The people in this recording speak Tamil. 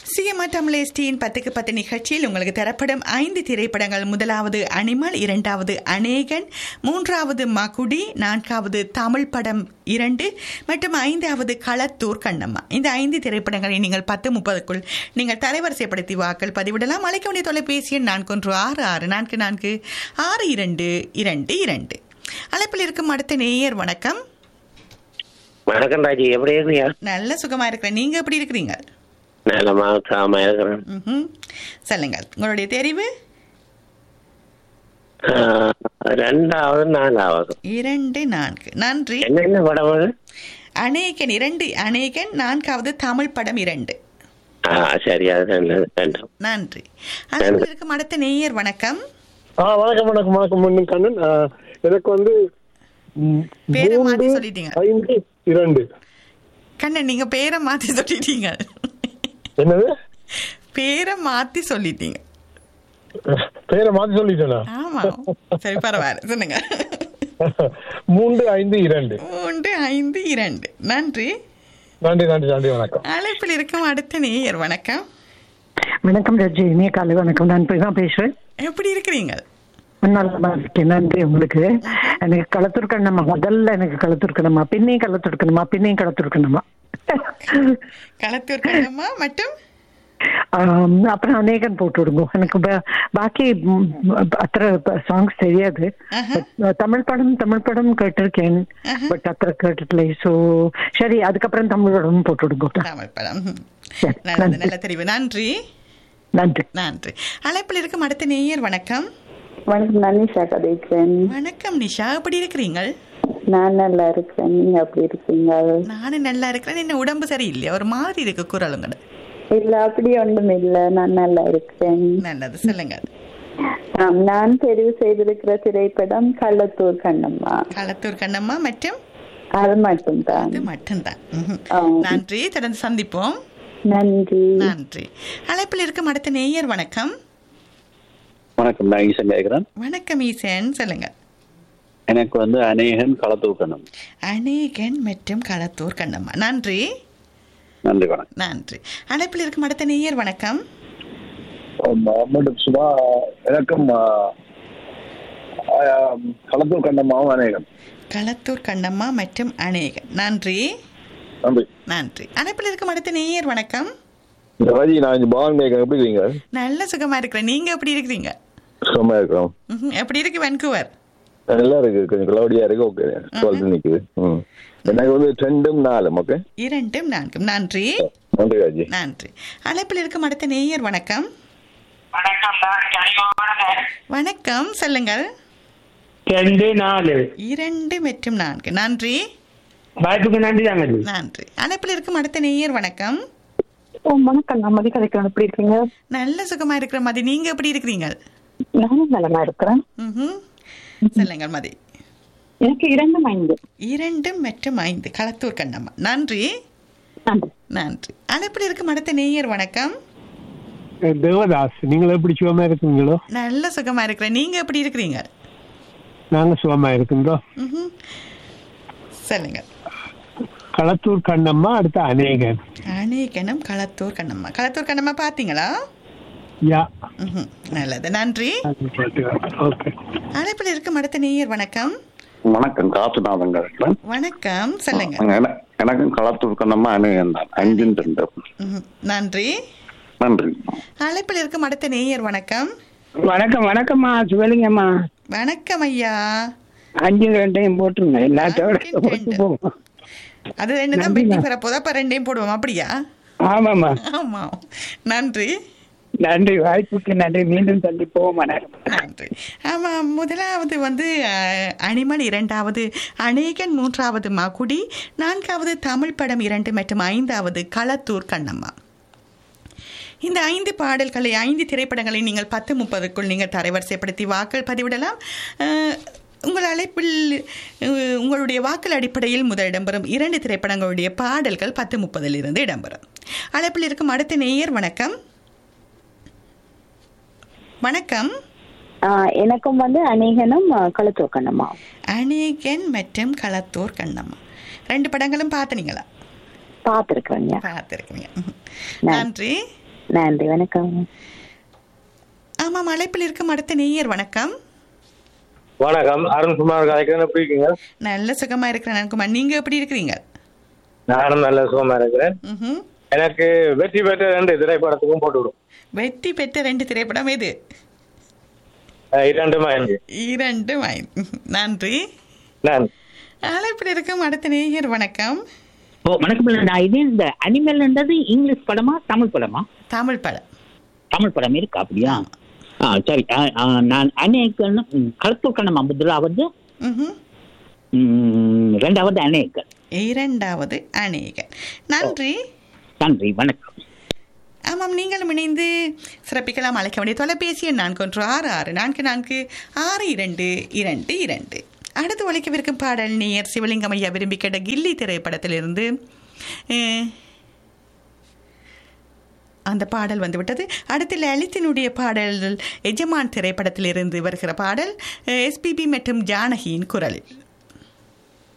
சிஎம்ஆ தமிழேஸ்டியின் பத்துக்கு பத்து நிகழ்ச்சியில் உங்களுக்கு தரப்படும் ஐந்து திரைப்படங்கள் முதலாவது அனிமல் இரண்டாவது அநேகன் மூன்றாவது மகுடி நான்காவது தமிழ் படம் இரண்டு மற்றும் ஐந்தாவது களத்தூர் கண்ணம்மா இந்த ஐந்து திரைப்படங்களை நீங்கள் பத்து முப்பதுக்குள் நீங்கள் தலைவரிசைப்படுத்தி வாக்கள் பதிவிடலாம் அழைக்க வேண்டிய தொலைபேசி எண் நான்கு ஒன்று ஆறு ஆறு நான்கு நான்கு ஆறு இரண்டு இரண்டு இரண்டு அழைப்பில் இருக்கும் அடுத்த நேயர் வணக்கம் வணக்கம் ராஜி எப்படி இருக்கீங்க நல்ல சுகமா இருக்கிறேன் நீங்க எப்படி இருக்கிறீங்க நல்லமா சாம இருக்கிறேன் ம்ஹும். சொல்லுங்கள் உங்களுடைய தெரிவு ஆஹ், ரெண்டாவது நாலாவது இரண்டு நான்கு நன்றி என்னென்ன படம் அது அநேகன் இரண்டு அநேகன் நான்காவது தமிழ் படம் இரண்டு ஆ சரி அது ரெண்டு ரெண்டும் நன்றி அதில் இருக்கும் அடுத்த நேயர் வணக்கம் ஆ வணக்கம் வணக்கம் வணக்கம் மண்ணும் கண்ணன் ஆ, எனக்கு வந்து ம், பேரை மூன்று, மாத்தி சொல்லிட்டீங்க. ஐந்து இரண்டு கண்ணன் நீங்க பேரை மாத்தி சொல்லிட்டீங்க என்னது பேரை மாத்தி சொல்லிட்டீங்க பேரை மாத்தி சொல்லிட்டேனா ஆமா சரி பரவாயில்ல சொல்லுங்க மூன்று ஐந்து இரண்டு மூன்று ஐந்து இரண்டு நன்றி நன்றி நன்றி நன்றி வணக்கம் அழைப்பில் இருக்கும் அடுத்த நேயர் வணக்கம் வணக்கம் ரஜி இனிய காலை வணக்கம் நான் பிரிமா பேசுறேன் எப்படி இருக்கிறீங்க நல்லா இருக்கேன் நன்றி உங்களுக்கு எனக்கு களத்தூர் கண்ணம்மா முதல்ல எனக்கு களத்தூர் கண்ணம்மா பின்னையும் களத்தூர் கண்ணம்மா பின்னையும் களத்தூர் கண்ணம்மா களத்தூர் கண்ணம்மா மற்றும் ஆம், அப்புறம் அநேகன் போட்டு விடுங்க எனக்கு பா- பாக்கி ம், அத்தனை சாங்ஸ் தெரியாது ஆஹா. But, தமிழ் படம் தமிழ் படம் கேட்டிருக்கேன் பட் அத்தனை கேட்டுட்டல சோ சரி அதுக்கப்புறம் தமிழ் படம் போட்டு விடுங்க தமிழ் படம் சரி, நல்லது நன்றி. நல்ல தெரிவு நன்றி நன்றி நன்றி அழைப்பில் இருக்கும் அடுத்த நேயர் வணக்கம் வணக்கம் நான் நிஷா கதைக்கிறேன் வணக்கம் நிஷா எப்படி இருக்கிறீங்கள் நான் நல்லா இருக்கிறேன் நீங்க எப்படி இருக்கீங்க நானும் நல்லா இருக்கிறேன் என்ன உடம்பு சரியில்லையா ஒரு மாதிரி இருக்கு குரலுங்கட இல்ல அப்படி ஒன்றும் இல்ல நான் நல்லா இருக்கிறேன் நல்லது சொல்லுங்க ஆம், நான் தெரிவு செய்திருக்கிற திரைப்படம் கள்ளத்தூர் கண்ணம்மா களத்தூர் கண்ணம்மா மற்றும் அது மட்டும்தான் அது மட்டும்தான் ம்ஹும். ஆம். நன்றி தொடர்ந்து சந்திப்போம் நன்றி நன்றி அழைப்பில் இருக்கும் அடுத்த நேயர் வணக்கம் வணக்கம் நான் ஈசன் கேட்கிறேன் வணக்கம் ஈசன் சொல்லுங்க எனக்கு வந்து அநேகன் களத்தூக்கணும் அநேகன் மற்றும் களத்தூர் கண்ணம்மா நன்றி நன்றி வணக்கம் நன்றி அழைப்பில் இருக்கும் அடுத்த நேயர் வணக்கம் முகமது சுபா எனக்கும் களத்தூர் கண்ணம்மாவும் அநேகம் களத்தூர் கண்ணம்மா மற்றும் அநேகன் நன்றி நன்றி நன்றி அழைப்பில் இருக்கும் அடுத்த நேயர் வணக்கம் ராஜி நான் இங்க பவான் மேகம் எப்படி இருக்கீங்க நல்ல சுகமா இருக்கிறேன் நீங்க எப்படி இருக்கிறீங்க சும்மா இருக்கிறோம் ம்ஹும். எப்படி இருக்கு வென்கூவர் நல்லா இருக்கு கொஞ்சம் கிளவுடியா இருக்கு ஓகே டுவெல் நிக்குது ம் எனக்கு வந்து ரெண்டும் நாலும் ஓகே இரண்டும் நான்கும் நன்றி நன்றி ராஜி நன்றி அழைப்பில் இருக்கும் அடுத்த நேயர் வணக்கம் வணக்கம் சொல்லுங்கள் ரெண்டு நாலு இரண்டு மற்றும் நான்கு நன்றி வாய்ப்புக்கு நன்றி தாங்க நன்றி அழைப்பில் இருக்கும் அடுத்த நேயர் வணக்கம் ஓ வணக்கம் நான் மதி கதைக்கிறேன் எப்படி இருக்கீங்க நல்ல சுகமா இருக்கிற மதி நீங்க எப்படி இருக்கிறீங்க நானும் நலமா இருக்கிறேன் ம்ஹும். சொல்லுங்கள் மதி எனக்கு இரண்டு ஐந்து இரண்டும் மற்றும் ஐந்து களத்தூர் கண்ணம்மா நன்றி நன்றி நன்றி அழைப்பில் இருக்கும் அடுத்த நேயர் வணக்கம் தேவதாஸ் நீங்கள் எப்படி சுகமா இருக்கீங்களோ நல்ல சுகமா இருக்கிறேன் நீங்க எப்படி இருக்கிறீங்க நாங்க சுகமா இருக்குங்களோ ம்ஹும். சொல்லுங்க களத்தூர் கண்ணம்மா அடுத்த அநேகன் அநேகனம் களத்தூர் கண்ணம்மா களத்தூர் கண்ணம்மா பாத்தீங்களா யா ம்ஹும். நல்லது நன்றி ஓகே அழைப்பில் இருக்கும் அடுத்த நேயர் வணக்கம் வணக்கம் காசுநாதன் கேட்கிறேன் வணக்கம் சொல்லுங்க என- எனக்கும் களத்தூக்கணுமா அநேகன் தான் அஞ்சும் ரெண்டு ம்ஹும். நன்றி நன்றி அழைப்பில் இருக்கும் அடுத்த நேயர் வணக்கம் வணக்கம் வணக்கம்மா சிவலிங்கம்மா வணக்கம் ஐயா அஞ்சு ரெண்டையும் போட்டுருங்க எல்லாத்தோட அஞ்சு போட்டு ரெண்டு. போவோம் அது ரெண்டு தான் வெட்டி பெற போதா அப்ப ரெண்டையும் போடுவோம் அப்படியா ஆமாம்மா ஆமா நன்றி நன்றி வாய்ப்புக்கு நன்றி மீண்டும் சந்திப்போம் வணக்கம் நன்றி ஆமா முதலாவது வந்து அஹ், அனிமல் இரண்டாவது அநேகன் மூன்றாவது மகுடி நான்காவது தமிழ் படம் இரண்டு மற்றும் ஐந்தாவது களத்தூர் கண்ணம்மா இந்த ஐந்து பாடல்களை ஐந்து திரைப்படங்களை நீங்கள் பத்து முப்பதுக்குள் நீங்கள் தரைவரிசைப்படுத்தி வாக்கள் பதிவிடலாம் அஹ், உங்கள் அழைப்பில் அஹ், உங்களுடைய வாக்கள் அடிப்படையில் முதல் இடம்பெறும் இரண்டு திரைப்படங்களுடைய பாடல்கள் பத்து முப்பதில் இருந்து இடம்பெறும் அழைப்பில் இருக்கும் அடுத்த நேயர் வணக்கம் வணக்கம் ஆஹ் எனக்கும் வந்து அநேகனும் களத்தூர் கண்ணம்மா அநேகன் மற்றும் களத்தூர் கண்ணம்மா ரெண்டு படங்களும் பார்த்தனீங்களா பார்த்துருக்குறேங்க பார்த்துருக்கீங்க நன்றி நன்றி வணக்கம் ஆமாம் அழைப்பில் இருக்கும் அடுத்த நேயர் வணக்கம் வணக்கம் அருண்குமார் கலைக்கிறேன் எப்படி இருக்கீங்க நல்ல சுகமா இருக்கிறேன் நன்குமார் நீங்க எப்படி இருக்கிறீங்க நானும் நல்ல சுகமா இருக்கிறேன் ம்ஹும். எனக்கு வெற்றி பெற்ற ரெண்டு திரைப்படத்துக்கும் போட்டு விடும் வெற்றி பெற்ற ரெண்டு திரைப்படம் எது அஹ் இரண்டு மயங்கு இரண்டு மைன் நன்றி நான் அழைப்பில் இருக்கும் அடுத்த நேயர் வணக்கம் ஓ வணக்கம் இல்லை. நான் இது இந்த அனிமல்ன்றது இங்கிலீஷ் படமா தமிழ் படமா தமிழ் படம் தமிழ் படம் இருக்கா அப்படியா ஆ சரி ஆ, ஆ, நான் அநேகன் களத்தூர் கண்ணம்மா முதலாவது ம்ஹும். ம், ரெண்டாவது அநேகன் இரண்டாவது அநேகன் நன்றி நன்றி வணக்கம் ஆமாம் நீங்களும் இணைந்து சிறப்பிக்கலாம் அழைக்க வேண்டிய தொலைபேசி எண் நான்கு ஒன்று ஆறு ஆறு நான்கு நான்கு ஆறு இரண்டு இரண்டு இரண்டு அடுத்து ஒழிக்கவிருக்கும் பாடல் நேயர் சிவலிங்கம் ஐயா விரும்பி கேட்ட கில்லி திரைப்படத்திலிருந்து அஹ், அந்த பாடல் வந்துவிட்டது அடுத்து லலித்தினுடைய பாடல் எஜமான் திரைப்படத்திலிருந்து வருகிற பாடல் எஸ்பிபி மற்றும் ஜானகியின் குரலில்